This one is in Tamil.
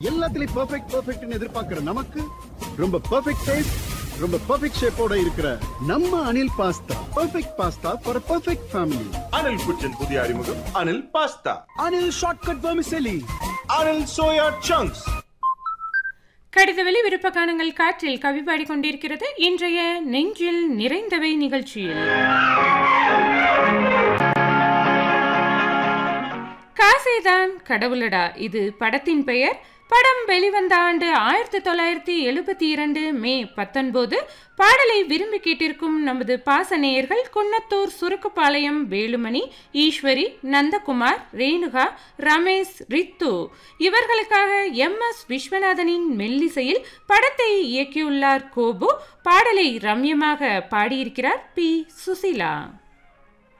எல்லாத்துலயும் பெர்ஃபெக்ட் பெர்ஃபெக்ட்னு எதிர்பார்க்கிற நமக்கு ரொம்ப பெர்ஃபெக்ட் டேஸ்ட் ரொம்ப பெர்ஃபெக்ட் ஷேப்போட இருக்கிற நம்ம Anil pasta perfect pasta for perfect family Anil kitchen புதிய அறிமுகம் Anil pasta Anil shortcut vermicelli Anil soya chunks கடித வெளி விருப்ப காணுங்கள் காற்றில் கவி பாடிக்கொண்டிருக்கிறது இன்றைய நெஞ்சில் நிறைந்தவை நிகழ்ச்சியில் காசேதான் கடவுளடா இது படத்தின் பெயர் படம் வெளிவந்த ஆண்டு ஆயிரத்தி தொள்ளாயிரத்தி எழுபத்தி இரண்டு மே பத்தொன்பது பாடலை விரும்பி கேட்டிருக்கும் நமது பாசநேயர்கள் குன்னத்தூர் சுருக்குப்பாளையம் வேலுமணி ஈஸ்வரி நந்தகுமார் ரேணுகா ரமேஷ் ரித்து இவர்களுக்காக எம் எஸ் விஸ்வநாதனின் மெல்லிசையில் படத்தை இயக்கியுள்ளார் கோபு பாடலை ரம்யமாக பாடியிருக்கிறார் பி சுசிலா